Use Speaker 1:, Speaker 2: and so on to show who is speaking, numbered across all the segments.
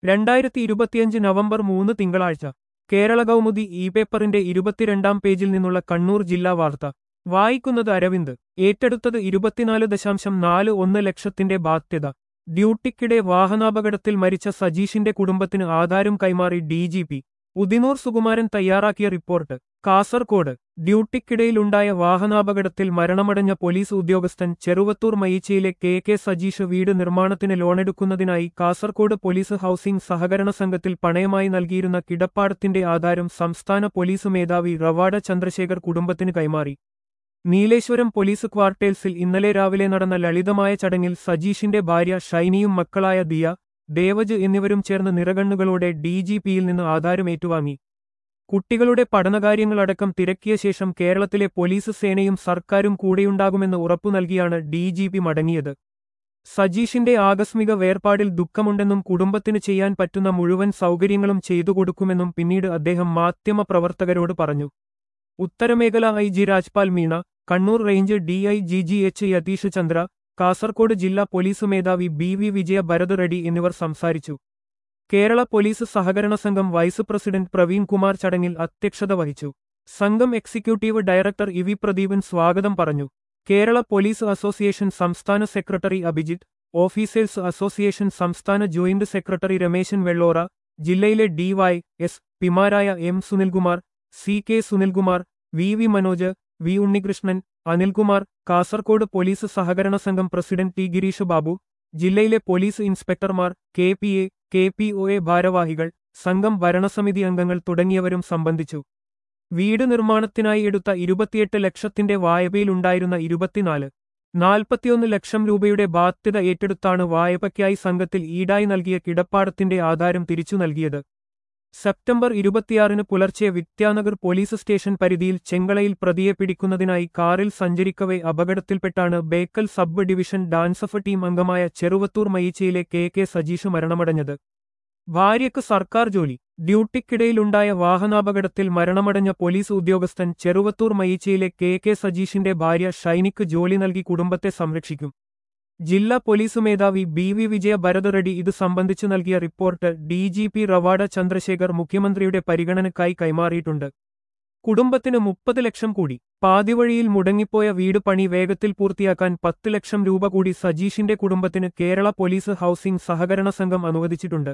Speaker 1: രണ്ടായിരത്തി ഇരുപത്തിയഞ്ച് നവംബർ മൂന്ന് തിങ്കളാഴ്ച കേരള കൗമുദി ഇ പേപ്പറിന്റെ ഇരുപത്തിരണ്ടാം പേജിൽ നിന്നുള്ള കണ്ണൂർ ജില്ലാ വാർത്ത വായിക്കുന്നത് അരവിന്ദ് ഏറ്റെടുത്തത് ഇരുപത്തിനാല് ദശാംശം നാല് ഒന്ന് ലക്ഷത്തിന്റെ ബാധ്യത ഡ്യൂട്ടിക്കിടെ വാഹനാപകടത്തിൽ മരിച്ച സജീഷിന്റെ കുടുംബത്തിന് ആധാരം കൈമാറി ഡിജിപി ഉദിനൂർ സുകുമാരൻ തയ്യാറാക്കിയ റിപ്പോർട്ട് കാസർകോട് ഡ്യൂട്ടിക്കിടയിലുണ്ടായ വാഹനാപകടത്തിൽ മരണമടഞ്ഞ പോലീസ് ഉദ്യോഗസ്ഥൻ ചെറുവത്തൂർ മയിച്ചയിലെ കെ കെ സജീഷ് വീട് നിർമ്മാണത്തിന് ലോണെടുക്കുന്നതിനായി കാസർകോട് പോലീസ് ഹൌസിംഗ് സഹകരണ സംഘത്തിൽ പണയമായി നൽകിയിരുന്ന കിടപ്പാടത്തിന്റെ ആധാരം സംസ്ഥാന പോലീസ് മേധാവി റവാഡ ചന്ദ്രശേഖർ കുടുംബത്തിന് കൈമാറി നീലേശ്വരം പോലീസ് ക്വാർട്ടേഴ്സിൽ ഇന്നലെ രാവിലെ നടന്ന ലളിതമായ ചടങ്ങിൽ സജീഷിന്റെ ഭാര്യ ഷൈനിയും മക്കളായ ദിയ ദേവജ് എന്നിവരും ചേർന്ന് നിറകണ്ണുകളോടെ ഡിജിപിയിൽ നിന്ന് ആധാരം ഏറ്റുവാങ്ങി കുട്ടികളുടെ പഠനകാര്യങ്ങളടക്കം തിരക്കിയ ശേഷം കേരളത്തിലെ പോലീസ് സേനയും സർക്കാരും കൂടെയുണ്ടാകുമെന്ന് ഉറപ്പു നൽകിയാണ് ഡിജിപി മടങ്ങിയത് സജീഷിന്റെ ആകസ്മിക വേർപാടിൽ ദുഃഖമുണ്ടെന്നും കുടുംബത്തിന് ചെയ്യാൻ പറ്റുന്ന മുഴുവൻ സൗകര്യങ്ങളും ചെയ്തു കൊടുക്കുമെന്നും പിന്നീട് അദ്ദേഹം മാധ്യമപ്രവർത്തകരോട് പറഞ്ഞു ഉത്തരമേഖല I G Rajpal Meena Kannur range D I G G H Yathish Chandra Kasaragod ജില്ലാ പോലീസ് മേധാവി ബി വി വിജയ ഭരത് റെഡ്ഡി എന്നിവർ സംസാരിച്ചു കേരള പോലീസ് സഹകരണ സംഘം വൈസ് പ്രസിഡന്റ് പ്രവീൺ കുമാർ ചടങ്ങിൽ അധ്യക്ഷത വഹിച്ചു സംഘം executive director E V Pradeepan സ്വാഗതം പറഞ്ഞു കേരള പോലീസ് അസോസിയേഷൻ സംസ്ഥാന സെക്രട്ടറി അഭിജിത്ത് ഓഫീസേഴ്സ് അസോസിയേഷൻ സംസ്ഥാന ജോയിന്റ് സെക്രട്ടറി രമേശൻ വെള്ളോറ ജില്ലയിലെ ഡിവൈ എസ് പിമാരായ M Sunilkumar C K Sunilkumar V V Manoj V Unnikrishnan Anilkumar Kasaragod police സഹകരണ സംഘം പ്രസിഡന്റ് ടി ഗിരീഷ് ബാബു ജില്ലയിലെ പോലീസ് ഇൻസ്പെക്ടർമാർ K P A K P O A ഭാരവാഹികൾ സംഘം ഭരണസമിതി അംഗങ്ങൾ തുടങ്ങിയവരും സംബന്ധിച്ചു വീട് നിർമ്മാണത്തിനായി എടുത്ത ഇരുപത്തിയെട്ട് ലക്ഷത്തിന്റെ വായ്പയിലുണ്ടായിരുന്ന ഇരുപത്തിനാല് നാൽപ്പത്തിയൊന്ന് ലക്ഷം രൂപയുടെ ബാധ്യത ഏറ്റെടുത്താണ് വായ്പയ്ക്കായി സംഘത്തിൽ ഈടായി നൽകിയ കിടപ്പാടത്തിന്റെ ആധാരം തിരിച്ചു നൽകിയത് സെപ്റ്റംബർ ഇരുപത്തിയാറിന് പുലർച്ചെ വിദ്യാനഗർ പോലീസ് സ്റ്റേഷൻ പരിധിയിൽ ചെങ്കളയിൽ പ്രതിയെ പിടിക്കുന്നതിനായി കാറിൽ സഞ്ചരിക്കവെ അപകടത്തിൽപ്പെട്ടാണ് Bekal sub division DANSAF team അംഗമായ ചെറുവത്തൂർ മയിച്ചയിലെ കെ കെ സജീഷ് മരണമടഞ്ഞത് ഭാര്യയ്ക്ക് സർക്കാർ ജോലി ഡ്യൂട്ടിക്കിടയിലുണ്ടായ വാഹനാപകടത്തിൽ മരണമടഞ്ഞ പോലീസ് ഉദ്യോഗസ്ഥൻ ചെറുവത്തൂർ മയിച്ചയിലെ കെ കെ സജീഷിന്റെ ഭാര്യ ഷൈനിക്ക് ജോലി നൽകി കുടുംബത്തെ സംരക്ഷിക്കും ജില്ലാ പോലീസ് മേധാവി ബി വി വിജയ ഭരത് റെഡ്ഡി ഇത് സംബന്ധിച്ചു നൽകിയ report D G P Ravada Chandrasekhar മുഖ്യമന്ത്രിയുടെ പരിഗണനയ്ക്കായി കൈമാറിയിട്ടുണ്ട് കുടുംബത്തിന് മുപ്പത് ലക്ഷം കൂടി പാതിവഴിയിൽ മുടങ്ങിപ്പോയ വീട് പണി വേഗത്തിൽ പൂർത്തിയാക്കാൻ പത്ത് ലക്ഷം രൂപ കൂടി സജീഷിന്റെ കുടുംബത്തിന് കേരള പോലീസ് ഹൌസിംഗ് സഹകരണ സംഘം അനുവദിച്ചിട്ടുണ്ട്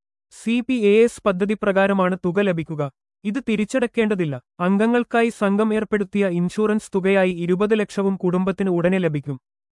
Speaker 1: സി പി എ എസ് പദ്ധതി പ്രകാരമാണ് തുക ലഭിക്കുക ഇത് തിരിച്ചടക്കേണ്ടതില്ല അംഗങ്ങൾക്കായി സംഘം ഏർപ്പെടുത്തിയ ഇൻഷുറൻസ് തുകയായി ഇരുപത് ലക്ഷവും കുടുംബത്തിന് ഉടനെ ലഭിക്കും